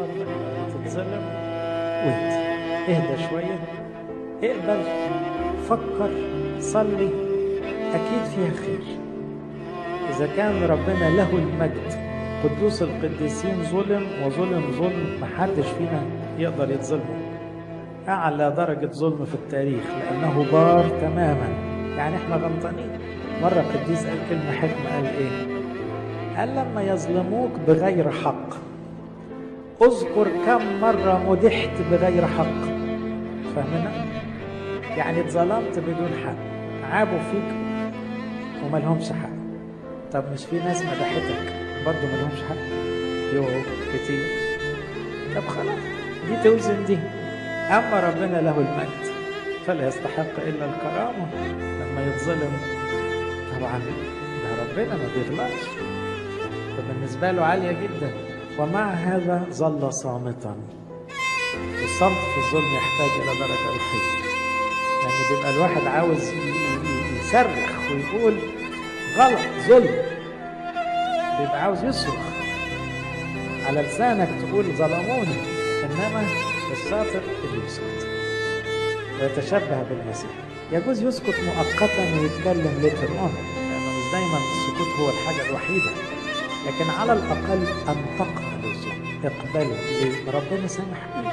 فضلك تتظلم واهدى اهدى شوية اقبل فكر صلي أكيد فيها خير إذا كان ربنا له المجد قدوس القديسين ظلم وظلم ظلم محدش فينا يقدر يتظلمه أعلى درجة ظلم في التاريخ لأنه بار تماما يعني احنا غلطانين مرة قديس قال كلمة حكمة قال إيه؟ قال لما يظلموك بغير حق اذكر كم مرة مدحت بغير حق فاهمنا؟ يعني اتظلمت بدون حق عابوا فيك وما لهمش حق طب مش في ناس مدحتك برضه ما لهمش حق يوه كتير طب خلاص دي توزن دي أما ربنا له المجد فلا يستحق إلا الكرامة لما يتظلم طبعا ده ربنا ما بيغلطش فبالنسبة له عالية جدا ومع هذا ظل صامتا والصمت في الظلم يحتاج إلى درجة روحية لأن بيبقى الواحد عاوز يصرخ ويقول غلط ظلم بيبقى عاوز يصرخ على لسانك تقول ظلموني إنما الشاطر اللي يسكت ويتشبه بالمسيح يجوز يسكت مؤقتا ويتكلم ليتر اون لانه مش دايما السكوت هو الحاجه الوحيده لكن على الاقل ان تقبل الظلم اقبله ليه؟ ربنا سامح بيه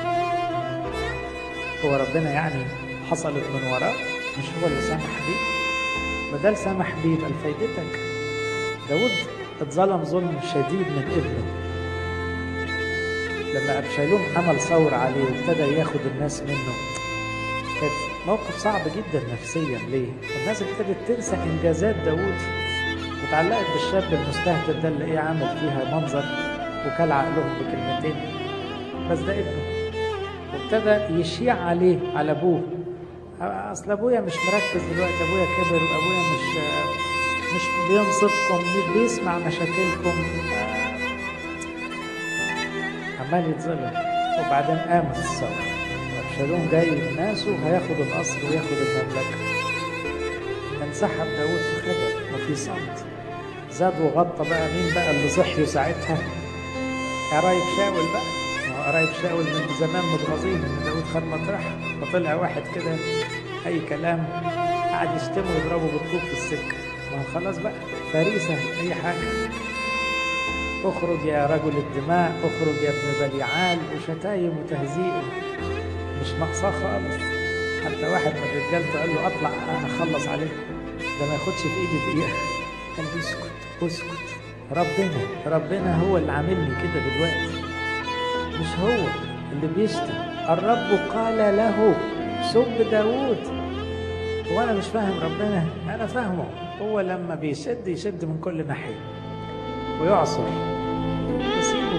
هو ربنا يعني حصلت من وراه مش هو اللي سامح بيه بدل سامح بيه يبقى لفايدتك داود اتظلم ظلم شديد من ابنه لما أبشالوم عمل ثور عليه وابتدى ياخد الناس منه كانت موقف صعب جدا نفسيا ليه؟ الناس ابتدت تنسى إنجازات داوود وتعلقت بالشاب المستهتر ده اللي ايه عامل فيها منظر وكل عقلهم بكلمتين بس ده ابنه وابتدى يشيع عليه على ابوه اصل ابويا مش مركز دلوقتي ابويا كبر وابويا مش مش بينصفكم مش بيسمع مشاكلكم عمال يتظلم وبعدين قامت الثورة وابشالوم جاي بناسه هياخد القصر وياخد المملكة انسحب داود في خجل وفي صمت زاد وغطى بقى مين بقى اللي صحيوا ساعتها قرايب شاول بقى ما هو قرايب شاول من زمان متغاظين ان داود خد مطرح فطلع واحد كده اي كلام قعد يشتمه ويضربه بالطوب في السكه ما هو خلاص بقى فريسه اي حاجه اخرج يا رجل الدماء اخرج يا ابن بليعال وشتايم وتهزيء مش ناقصاه خالص حتى واحد من الرجال قال له اطلع انا اخلص عليه ده ما ياخدش في ايدي دقيقه قال له اسكت اسكت ربنا ربنا هو اللي عاملني كده دلوقتي مش هو اللي بيشتم الرب قال له سب داوود وانا مش فاهم ربنا انا فاهمه هو لما بيشد يشد من كل ناحيه ويعصر يسيبه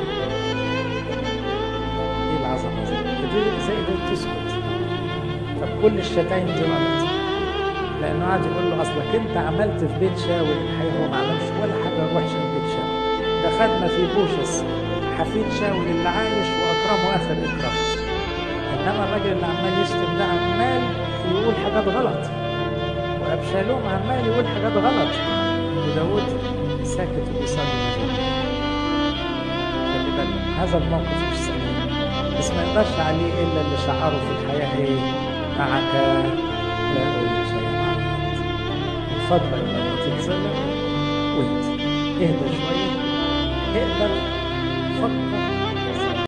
ايه العظمه دي زي ده تسكت طب كل الشتايم دي غلط لانه قعد يقول له اصلك انت عملت في بيت شاول الحقيقه هو ما عملش ولا حاجه وحشه في بيت شاول ده خدنا في بوشس حفيد شاول اللي عايش واكرمه اخر اكرام انما الراجل اللي عمال يشتم ده عمال يقول حاجات غلط وابشالوم عمال يقول حاجات غلط وداود ساكت وبيصلي خلي بالك هذا الموقف مش سهل بس ما يقدرش عليه الا اللي شعره في الحياه ايه معك لا اريد شيئا على الارض من فضلك لما تتظلم وانت اهدى شويه اقبل فكر